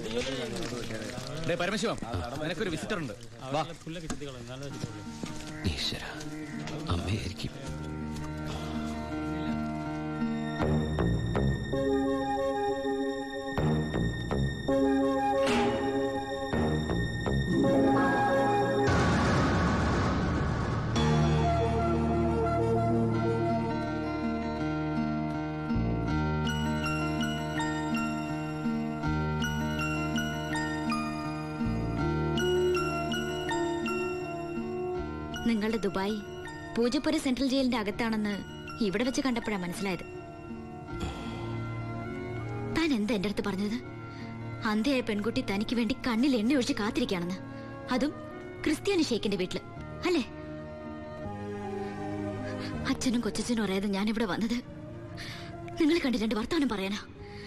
Day Paramasivam നിനക്കൊരു visitor ഉണ്ട് വാ ഈശ്വര അമ്മയായിരിക്കും നിങ്ങളുടെ ദുബായ് പൂജപ്പുര സെൻട്രൽ ജയിലിന്റെ അകത്താണെന്ന് ഇവിടെ വെച്ച് കണ്ടപ്പോഴാ മനസ്സിലായത് താൻ എന്താ എന്റെ അടുത്ത് പറഞ്ഞത് അന്ധയായ പെൺകുട്ടി തനിക്ക് വേണ്ടി കണ്ണിൽ എണ്ണ ഒഴിച്ച് കാത്തിരിക്കുകയാണെന്ന് അതും ക്രിസ്ത്യാനി ഷേക്കിന്റെ വീട്ടില് അല്ലേ അച്ഛനും കൊച്ചച്ഛനും അറിയാതെ ഞാൻ ഇവിടെ വന്നത് നിങ്ങളെ കണ്ട് രണ്ട് വർത്താനം പറയാനാ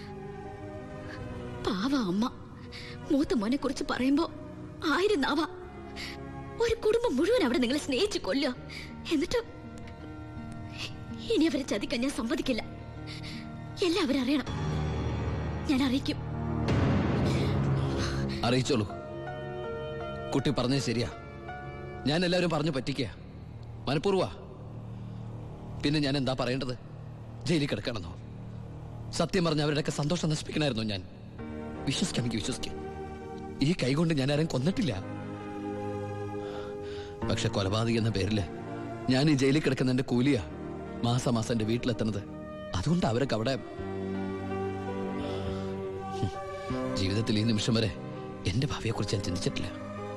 പാവ അമ്മ മൂത്ത മോനെ കുറിച്ച് പറയുമ്പോ ആയിരം നാവാ ഒരു കുടുംബം മുഴുവൻ അവിടെ നിങ്ങളെ സ്നേഹിച്ചു കൊല്ലുക എന്നിട്ട് ഇനി അവരെ ചതിക്കാൻ ഞാൻ സമ്മതിക്കില്ല എല്ലാവരും അറിയണം ഞാൻ അറിയിക്കും അറിയിച്ചോളൂ കുട്ടി പറഞ്ഞത് ശരിയാ ഞാൻ എല്ലാവരും പറഞ്ഞു പറ്റിക്കുക മനഃപൂർവ്വ പിന്നെ ഞാൻ എന്താ പറയേണ്ടത് ജയിലിൽ കിടക്കണമെന്നോ സത്യം പറഞ്ഞ അവരുടെയൊക്കെ സന്തോഷം നശിപ്പിക്കണമായിരുന്നു ഞാൻ വിശ്വസിക്കാം എനിക്ക് വിശ്വസിക്കാം ഈ കൈകൊണ്ട് ഞാൻ ആരും കൊന്നിട്ടില്ല പക്ഷെ കൊലപാതകം എന്ന പേരില് ഞാൻ ഈ ജയിലിൽ കിടക്കുന്ന എന്റെ കൂലിയാ മാസം മാസം എന്റെ വീട്ടിലെത്തുന്നത് അതുകൊണ്ട് അവരൊക്കെ അവിടെ ഹും, ജീവിതത്തിൽ ഈ നിമിഷം വരെ എന്റെ ഭാവിയെക്കുറിച്ച് ഞാൻ ചിന്തിച്ചിട്ടില്ല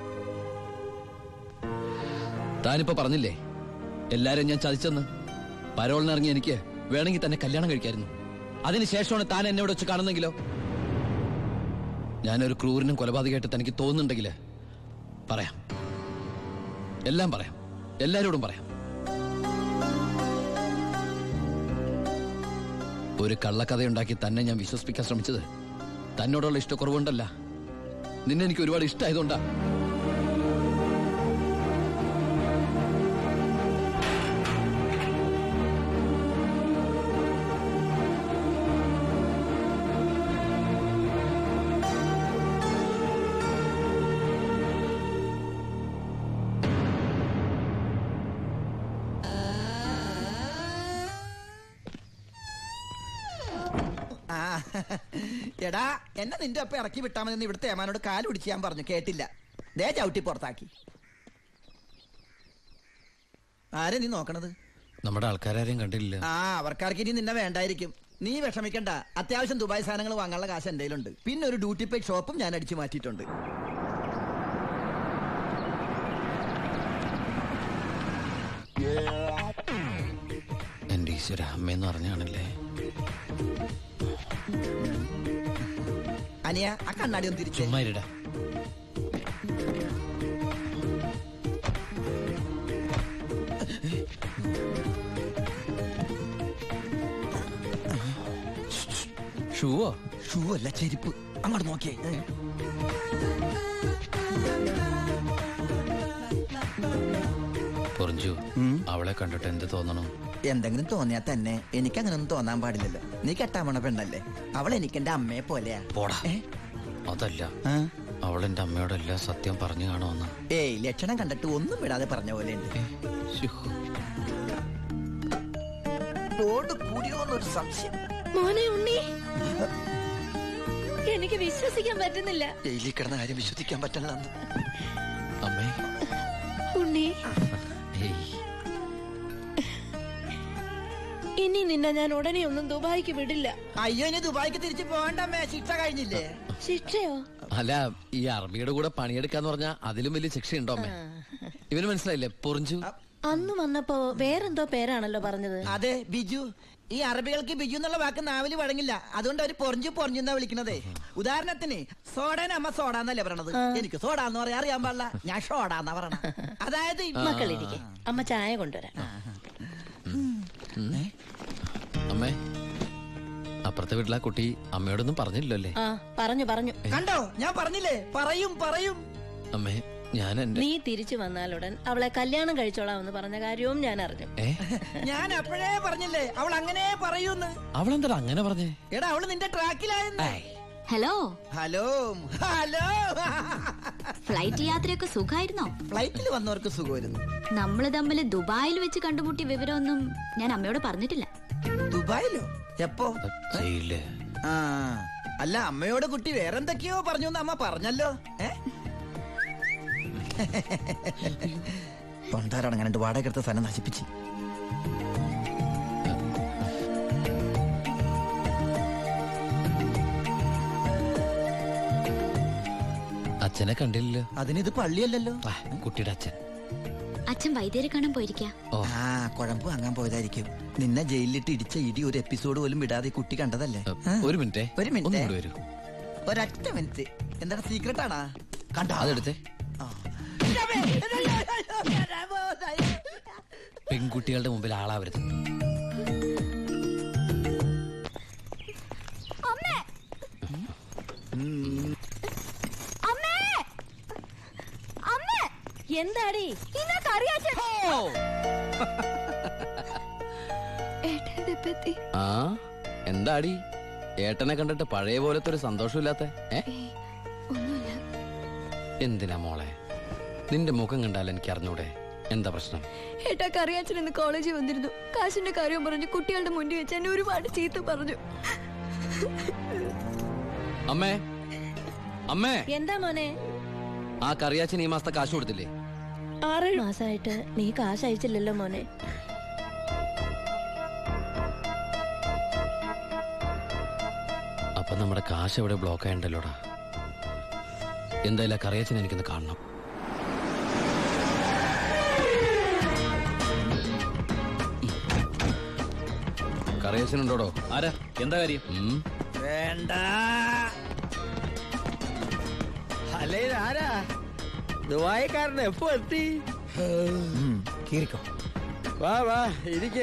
താനിപ്പോ പറഞ്ഞില്ലേ എല്ലാരും ഞാൻ ചതിച്ചെന്ന് പരോളിനിറങ്ങി എനിക്ക് വേണമെങ്കിൽ തന്നെ കല്യാണം കഴിക്കായിരുന്നു അതിനുശേഷമാണ് താൻ എന്നെ ഇവിടെ വെച്ച് കാണുന്നെങ്കിലോ ഞാനൊരു ക്രൂരനും കൊലപാതകമായിട്ട് തനിക്ക് തോന്നുന്നുണ്ടെങ്കിൽ പറയാം എല്ലാം പറയാം എല്ലാരോടും പറയാം ഒരു കള്ളക്കഥയുണ്ടാക്കി തന്നെ ഞാൻ വിശ്വസിപ്പിക്കാൻ ശ്രമിച്ചത് തന്നോടുള്ള ഇഷ്ടക്കുറവുണ്ടല്ല നിന്നെ എനിക്ക് ഒരുപാട് ഇഷ്ടമായതുകൊണ്ടാ ആ എടാ എന്നെ നിന്റെ ഒപ്പം ഇറക്കി വിട്ടാ മതി ഇവിടുത്തെ ഏമാനോട് കാല് പിടിച്ച് ഞാൻ പറഞ്ഞു കേട്ടില്ല ദേ ചവിട്ടി പുറത്താക്കി ആരെ നീ നോക്കണത് നമ്മുടെ ആൾക്കാരും കണ്ടില്ല ആ അവർക്കാർക്ക് ഇനി നിന്നെ വേണ്ടായിരിക്കും നീ വിഷമിക്കണ്ട അത്യാവശ്യം ദുബായ് സാധനങ്ങൾ വാങ്ങാനുള്ള കാശ് എന്റെ കയ്യിലുണ്ട് പിന്നെ ഒരു ഡ്യൂട്ടി പെയ്ഡ് ഷോപ്പും ഞാൻ അടിച്ചു മാറ്റിയിട്ടുണ്ട് എന്റെ ഈശ്വര അമ്മയെന്ന് പറഞ്ഞാണല്ലേ അനിയ ആ കണ്ണാടി ഒന്ന് തിരിച്ചേ ചുമ്മാ ഇരിടാ ഷൂവോ ഷൂ അല്ല ചെരുപ്പ് അങ്ങോട്ട് നോക്കിയേ ഏ. പൊറിഞ്ചു അവളെ കണ്ടിട്ട് എന്ത് തോന്നണു എന്തെങ്കിലും തോന്നിയാ തന്നെ എനിക്ക് അങ്ങനെ ഒന്നും തോന്നാൻ പാടില്ലല്ലോ നീ കെട്ടാമണ പെണ്ണല്ലേ അവൾ എനിക്ക് എന്റെ അമ്മയെ പോലെയാ പോടാ ഏ? അതല്ല ആ? അവൾ എന്റെ അമ്മയോടെല്ലാം സത്യം പറഞ്ഞു കാണുമെന്ന് ഏയ് ലക്ഷണം കണ്ടിട്ട് ഒന്നും വിടാതെ പറഞ്ഞ പോലെ ഉണ്ട് ശ്ശോ. ലോഡ് കൂടിയോന്നൊരു സംശയം മോനെ ഉണ്ണി എനിക്ക് വിശ്വസിക്കാൻ പറ്റുന്നില്ല ജയിലിൽ കിടന്ന കാര്യം വിശ്വസിക്കാൻ പറ്റില്ല അമ്മേ ഉണ്ണി ഏയ് ഇനി നിന്നെ ഞാൻ ഉടനെ ഒന്നും ദുബായിക്ക് വിടില്ല അയ്യോ ഇനി ദുബായിക്ക് തിരിച്ചു പോകണ്ടമ്മേ ശിക്ഷ കഴിഞ്ഞില്ലേ ശിക്ഷയോ അല്ല ഈ അറബിയുടെ കൂടെ പണിയെടുക്കാന്ന് പറഞ്ഞാ അതിലും വലിയ ശിക്ഷയുണ്ടോ അമ്മേ ഇവന് മനസ്സിലായില്ലേ പൊറിഞ്ചു അന്ന് വന്നപ്പോ വേറെന്തോ പേരാണല്ലോ പറഞ്ഞത് അതെ ബിജു ഈ അറബികൾക്ക് ബിജു എന്നുള്ള വാക്ക് നാവില് വഴങ്ങില്ല അതുകൊണ്ട് അവര് പൊറിഞ്ഞു പൊറിഞ്ഞു എന്നാ വിളിക്കണതേ ഉദാഹരണത്തിന് സോഡേനെ അമ്മ സോഡ എന്നല്ലേ പറയണത് എനിക്ക് സോഡ എന്ന് പറയാൻ അറിയാൻ പാടില്ല ഞാൻ ഷോഡ എന്നാ പറയണ അതായത് ഈ- മക്കളിരിക്കെ അമ്മ ചായ കൊണ്ടുവരാം അമ്മേ അപ്പുറത്തെ വീട്ടിലെ ആ കുട്ടി അമ്മയോടൊന്നും പറഞ്ഞില്ലല്ലേ ആ പറഞ്ഞു പറഞ്ഞു കണ്ടോ ഞാൻ പറഞ്ഞില്ലേ പറയും പറയും അമ്മേ ഞാൻ എന്റെ നീ തിരിച്ചു വന്നാലുടൻ അവളെ കല്യാണം കഴിച്ചോളാം എന്ന് പറഞ്ഞ കാര്യവും ഞാൻ അറിഞ്ഞു ഏ ഞാൻ അപ്പോഴേ പറഞ്ഞില്ലേ അവൾ അങ്ങനെ പറയൂന്ന് അവളെന്താ അങ്ങനെ പറഞ്ഞേ എടാ അവള് നിന്റെ ട്രാക്കിലായെന്ന് ഹലോ ഹലോ ഹലോ ഫ്ലൈറ്റ് യാത്രയൊക്കെ സുഖമായിരുന്നോ ഫ്ലൈറ്റിൽ വന്നവർക്ക് സുഖമായിരുന്നു നമ്മള് തമ്മിൽ ദുബായിൽ വെച്ച് കണ്ടുമുട്ടിയ വിവരമൊന്നും ഞാൻ അമ്മയോട് പറഞ്ഞിട്ടില്ല ദുബായിലോ എപ്പോ ജയിലില് ആ അല്ല അമ്മയോട് കുട്ടി വേറെന്തൊക്കെയോ പറഞ്ഞു എന്ന് അമ്മ പറഞ്ഞല്ലോ ഏ തൊണ്ടാരടങ്ങാണ്ട് വാടക എടുത്ത സ്ഥലം നശിപ്പിച്ച് അച്ഛനെ കണ്ടില്ലല്ലോ അതിനിത് പള്ളിയല്ലല്ലോ ആ, കുട്ടിയുടെ അച്ഛൻ അച്ഛൻ വൈദ്യരെ കാണാൻ പോയിരിക്ക ഓ ആ കുഴമ്പ് വാങ്ങാൻ പോയതായിരിക്കും നിന്നെ ജയിലിലിട്ട് ഇടിച്ച ഇടി ഒരു എപ്പിസോഡ് പോലും വിടാതെ ഈ കുട്ടി കണ്ടതല്ലേ ഏ, ഒരു മിനിറ്റേ ഒരു മിനിറ്റ്. ഒന്നും കൂടി വരൂ ഒരൊറ്റ മിനിറ്റ് എന്താണ് സീക്രട്ട് ആണാ കണ്ടോ അതെടുത്തേ ആ. പെൺകുട്ടികളുടെ മുമ്പിൽ ആളാവരുത് എന്താടി ആ എന്താടി ഏട്ടനെ കണ്ടിട്ട് പഴയ പോലത്തെ ഒരു സന്തോഷമില്ലാത്ത ഏ എന്തിനാ മോളെ നിന്റെ മുഖം കണ്ടാൽ എനിക്ക് അറിഞ്ഞൂടെ എന്താ പ്രശ്നം ഏട്ടാ കറിയാച്ചൻ ഇന്ന് കോളേജിൽ വന്നിരുന്നു കാശിന്റെ കാര്യം പറഞ്ഞു കുട്ടികളുടെ മുന്നിൽ വെച്ച് എന്നെ ഒരുപാട് ചീത്ത പറഞ്ഞു അമ്മേ അമ്മേ എന്താ മോനെ ആ കറിയാച്ചൻ ഈ മാസത്തെ കാശ് കൊടുത്തില്ലേ ആറ് മാസമായിട്ട് നീ കാശ് അയച്ചില്ലല്ലോ മോനെ അപ്പൊ നമ്മുടെ കാശ് എവിടെ ബ്ലോക്ക് ആയണ്ടല്ലോടാ എന്തായാലും ആ കറിയാച്ചൻ എനിക്കൊന്ന് കാണണം കറിയാച്ചനുണ്ടോടോ ആരാ എന്താ കാര്യം ഉം വേണ്ട അല്ലേ ആരാ ദുബായിക്കാരൻ എപ്പോ എത്തി കീറിക്കോ വാ വാ ഇരിക്കെ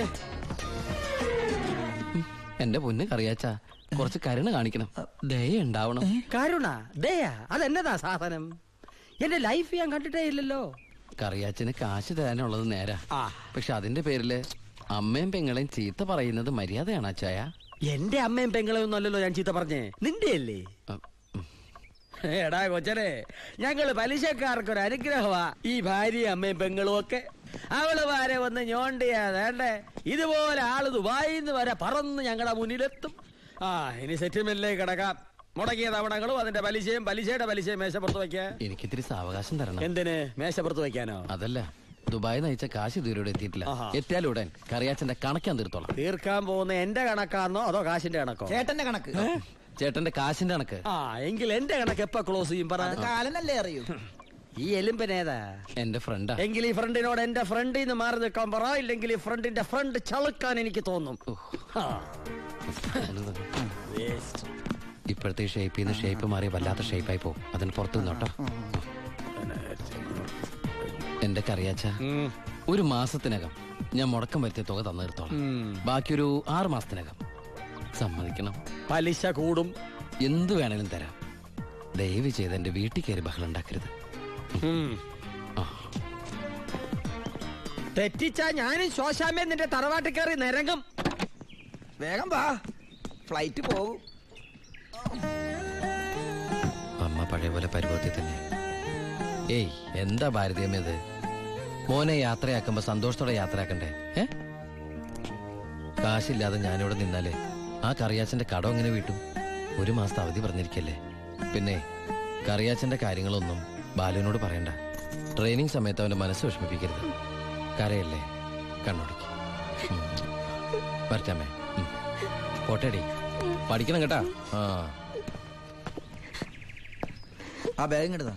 എന്റെ പൊന്ന് കറിയാച്ച കുറച്ച് കരുണ കാണിക്കണം ദയ ഉണ്ടാവണം കരുണ ദയാ അതെന്നതാ സാധനം എന്റെ ലൈഫ് ഞാൻ കണ്ടിട്ടേ ഇല്ലല്ലോ കറിയാച്ചന് കാശ് തരാനുള്ളത് നേരാ ആ പക്ഷെ അതിന്റെ പേരില് അമ്മയും പെങ്ങളെയും ചീത്ത പറയുന്നത് മര്യാദയാണ് അച്ചായ എന്റെ അമ്മയും പെങ്ങളെയും ഒന്നും അല്ലല്ലോ ഞാൻ ചീത്ത പറഞ്ഞേ നിന്റെ അല്ലേ അ, ഉം. എടാ കൊച്ചനെ ഞങ്ങള് പലിശക്കാർക്കൊരു അനുഗ്രഹമാ ഈ ഭാര്യയും അമ്മയും പെങ്ങളും ഒക്കെ അവള് വരെ വന്ന് ഞോണ്ടിയാ വേണ്ടേ ഇതുപോലെ ആള് ദുബായിന്ന് വരെ പറന്ന് ഞങ്ങളുടെ മുന്നിലെത്തും ആ ഇനി സെറ്റിൽമെന്റിലേക്ക് കിടക്കാം മുടക്കിയ തവണകളും അതിന്റെ പലിശയും പലിശയുടെ പലിശയും മേശപ്പുറത്ത് വെക്കാൻ എനിക്കിത്തിരി സാവകാശം തരണം എന്തിന് മേശപ്പുറത്ത് വെക്കാനോ അതല്ല ദുബായ് നയിച്ച കാശ് ഇതുവരെ എത്തിയിട്ടില്ല ആഹാ. എത്തിയാലുടൻ കറിയാച്ചന്റെ കണക്കാൻ തീർത്തോളാം തീർക്കാൻ പോകുന്ന എന്റെ കണക്കാന്നോ അതോ കാശിന്റെ കണക്കോ ചേട്ടന്റെ കണക്ക് ചേട്ടന്റെ കാശിന്റെ കണക്ക് ആ എങ്കിൽ എന്റെ കണക്ക് എപ്പോ ക്ലോസ് ചെയ്യും പറ അത് കാലനല്ലേ അറിയൂ ഈ എലുമ്പനേതാ എന്റെ ഫ്രണ്ടാ എങ്കിൽ ഈ ഫ്രണ്ടിനോട് എന്റെ ഫ്രണ്ടിൽ നിന്ന് മാറി നിൽക്കാൻ പറ ഇല്ലെങ്കിൽ ഈ ഫ്രണ്ടിന്റെ ഫ്രണ്ട് ചളുക്കാൻ എനിക്ക് തോന്നും ആ. Waste. ഇപ്പോഴത്തെ ഷേപ്പിൽ നിന്ന് ഷേപ്പ് മാറി വല്ലാത്ത ഷേപ്പായി പോകും അതിന് പുറത്തു നിന്നോട്ടോ എന്റെ കറിയാച്ച ഉം. ഒരു മാസത്തിനകം ഞാൻ മുടക്കം വരുത്തിയ തുക തന്നു തീർത്തോളാം ഉം. ബാക്കിയൊരു ആറ് മാസത്തിനകം സമ്മതിക്കണം പലിശ കൂടും എന്ത് വേണേലും തരാം ദയവ് ചെയ്ത് എന്റെ വീട്ടിൽ കയറി ബഹളം ഉണ്ടാക്കരുത് ഉം. ആ. തെറ്റിച്ചാ ഞാനും ശോശാമ്മ നിന്റെ തറവാട്ടിൽ കയറി നിരങ്ങും വേഗം വാ ഫ്ലൈറ്റ് പോകും അമ്മ പഴയ പോലെ പരുവത്തിൽ തന്നെ ഏയ് എന്താ ഭാരതീയമ്മ ഇത് മോനെ യാത്രയാക്കുമ്പോ സന്തോഷത്തോടെ യാത്രയാക്കണ്ടേ ഏ കാശില്ലാതെ ഞാനിവിടെ നിന്നാലേ ആ കറിയാച്ചന്റെ കടം എങ്ങനെ വീട്ടും ഒരു മാസത്തെ അവധി പറഞ്ഞിരിക്കല്ലേ പിന്നെ കറിയാച്ചന്റെ കാര്യങ്ങളൊന്നും ബാലുവിനോട് പറയണ്ട ട്രെയിനിങ് സമയത്ത് അവന്റെ മനസ്സ് വിഷമിപ്പിക്കരുത് കരയല്ലേ കണ്ണോടിക്ക് ഉം. വരട്ടാമേ ഉം. പോട്ടേടി പഠിക്കണം കേട്ടാ ആ ആ ബാഗ് ഇങ്ങോട്ടാ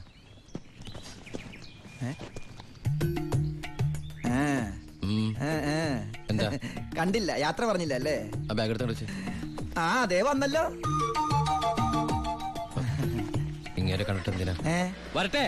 ഉം. എന്താ? കണ്ടില്ല യാത്ര പറഞ്ഞില്ല അല്ലേ ആ ബാഗ് എടുത്തോണ്ട് വെച്ച് ആ അതേ വന്നല്ലോ ഇങ്ങനെ കണ്ടിട്ട് എന്തിനാ ഏ വരട്ടെ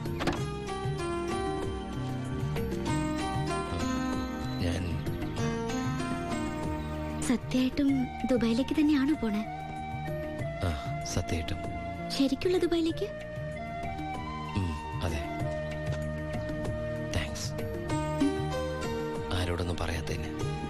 ഞാൻ സത്യമായിട്ടും ദുബായിലേക്ക് തന്നെയാണോ പോണേ ആ സത്യമായിട്ടും ശരിക്കുള്ള ദുബായിലേക്ക് ഉം, അതെ താങ്ക്സ് ആരോടൊന്നും പറയാത്തതിന്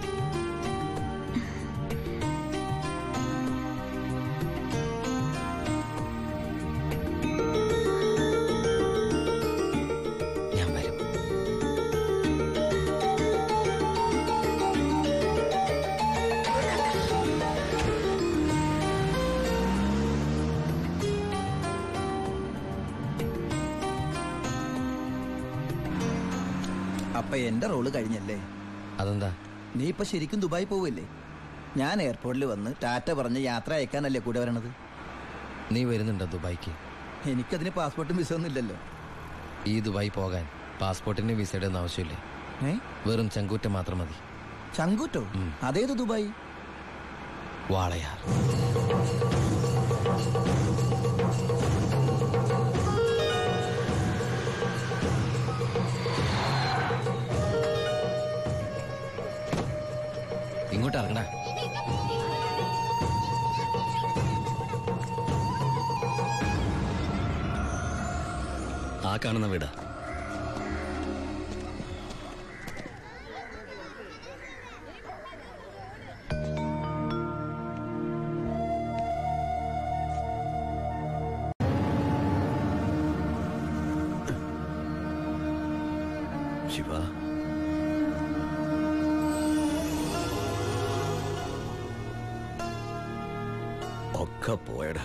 ഞാൻ വരും അപ്പൊ എന്റെ റോള് കഴിഞ്ഞല്ലേ അതെന്താ നീ ഇപ്പൊ ശരിക്കും ദുബായി പോവല്ലേ ഞാൻ എയർപോർട്ടിൽ വന്ന് ടാറ്റ പറഞ്ഞ് യാത്ര അയക്കാനല്ലേ കൂടെ വരണത് നീ വരുന്നുണ്ടോ ദുബായിക്ക് എനിക്കതിന് പാസ്പോർട്ടും വിസ ഒന്നും ഇല്ലല്ലോ ഈ ദുബായി പോകാൻ പാസ്പോർട്ടിന്റെ വിസയുടെ ഒന്നും ആവശ്യമില്ല ഏ വെറും ചങ്കൂറ്റം മാത്രം മതി ചങ്കൂറ്റോ ഉം. അതേത് ദുബായി വാളയാർ ഇങ്ങോട്ട് ഇറങ്ങണ ആ കാണുന്ന വീടാ ശിവ ഒക്കെ പോയടാ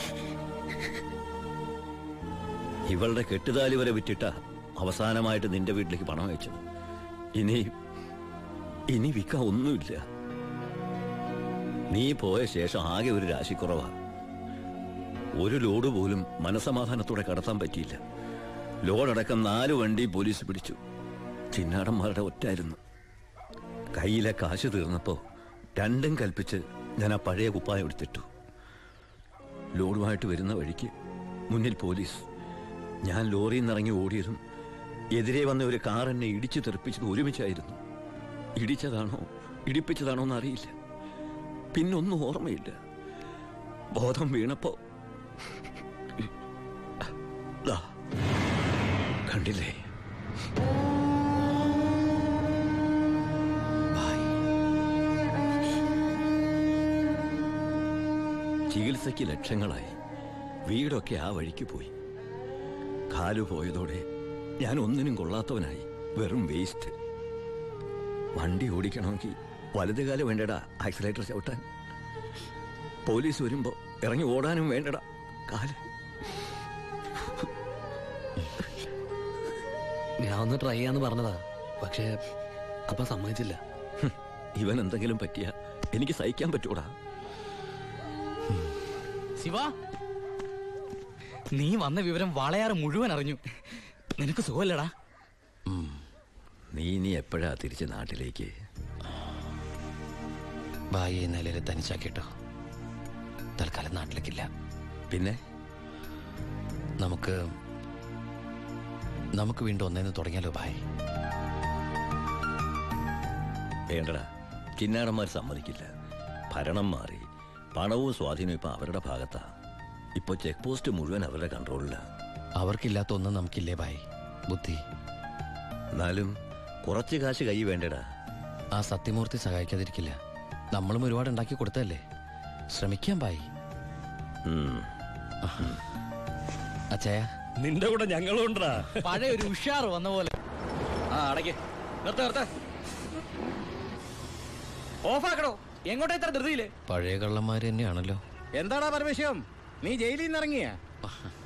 ഇവളുടെ കെട്ടുതാലി വരെ വിറ്റിട്ട അവസാനമായിട്ട് നിന്റെ വീട്ടിലേക്ക് പണം അയച്ചത് ഇനി ഇനി വിൽക്കാൻ ഒന്നുമില്ല നീ പോയ ശേഷം ആകെ ഒരു രാശിക്കുറവാ ഒരു ലോഡ് പോലും മനസമാധാനത്തോടെ കടത്താൻ പറ്റിയില്ല ലോഡടക്കം നാല് വണ്ടി പോലീസ് പിടിച്ചു ചിന്നാടന്മാരുടെ ഒറ്റായിരുന്നു കയ്യിലെ കാശ് തീർന്നപ്പോ രണ്ടും കൽപ്പിച്ച് ഞാൻ ആ പഴയ കുപ്പായം എടുത്തിട്ടു ലോഡുമായിട്ട് വരുന്ന വഴിക്ക് മുന്നിൽ പോലീസ് ഞാൻ ലോറിയിൽ നിന്ന് ഇറങ്ങി ഓടിയതും എതിരെ വന്ന ഒരു കാർ എന്നെ ഇടിച്ചു തെറിപ്പിച്ചത് ഒരുമിച്ചായിരുന്നു ഇടിച്ചതാണോ ഇടിപ്പിച്ചതാണോ എന്നറിയില്ല പിന്നൊന്നും ഓർമ്മയില്ല ബോധം വീണപ്പോ ദാ, കണ്ടില്ലേ ചികിത്സയ്ക്ക് ലക്ഷങ്ങളായി വീടൊക്കെ ആ വഴിക്ക് പോയി കാലു പോയതോടെ ഞാൻ ഒന്നിനും കൊള്ളാത്തവനായി വെറും വേസ്റ്റ് വണ്ടി ഓടിക്കണമെങ്കിൽ വലത് കാലം വേണ്ടടാ ആക്സിലേറ്റർ ചവിട്ടാൻ പോലീസ് വരുമ്പോ ഇറങ്ങി ഓടാനും വേണ്ടടാ കാല് ഞാൻ ഒന്ന് ട്രൈ ചെയ്യാന്ന് പറഞ്ഞതാ പക്ഷേ അപ്പൊ സമ്മതിച്ചില്ല ഹും, ഇവൻ എന്തെങ്കിലും പറ്റിയ എനിക്ക് സഹിക്കാൻ പറ്റൂടാ ശിവ നീ വന്ന വിവരം വാളയാറ് മുഴുവൻ അറിഞ്ഞു നിനക്ക് സുഖമല്ലടാ നീ ഇനി എപ്പോഴാ തിരിച്ച് നാട്ടിലേക്ക് ഭായി ഈ നിലയിൽ തനിച്ചാക്കിട്ടോ തൽക്കാലം നാട്ടിലേക്കില്ല പിന്നെ നമുക്ക് നമുക്ക് വീണ്ടും ഒന്നേന്ന് തുടങ്ങിയാലോ ഭായ് വേണ്ടടാ കിന്നാടന്മാർ സമ്മതിക്കില്ല ഭരണം മാറി പണവും സ്വാധീനവും ഇപ്പൊ അവരുടെ ഭാഗത്താ ഇപ്പൊ ചെക്ക് പോസ്റ്റ് മുഴുവൻ അവരുടെ കൺട്രോളിലാ അവർക്കില്ലാത്ത ഒന്നും നമുക്കില്ലേ ഭായ് ബുദ്ധി എന്നാലും കുറച്ച് കാശ് കൈ വേണ്ടടാ ആ സത്യമൂർത്തി സഹായിക്കാതിരിക്കില്ല നമ്മളും ഒരുപാട് ഉണ്ടാക്കി കൊടുത്തല്ലേ ശ്രമിക്കാം ഭായ് ഉം. അച്ഛയ നിന്റെ കൂടെ ഞങ്ങളും ഉണ്ടാ പഴയ ഒരു ഉഷാർ വന്ന പോലെ ആ അടയ്ക്ക് നിർത്ത നിർത്ത ഓഫാക്കടോ എങ്ങോട്ടാ ഇത്ര ധൃതിയില് പഴയ കള്ളന്മാര് തന്നെയാണല്ലോ എന്താടാ പരമേശ്വരം നീ ജയിലിൽ നിന്ന് ഇറങ്ങിയ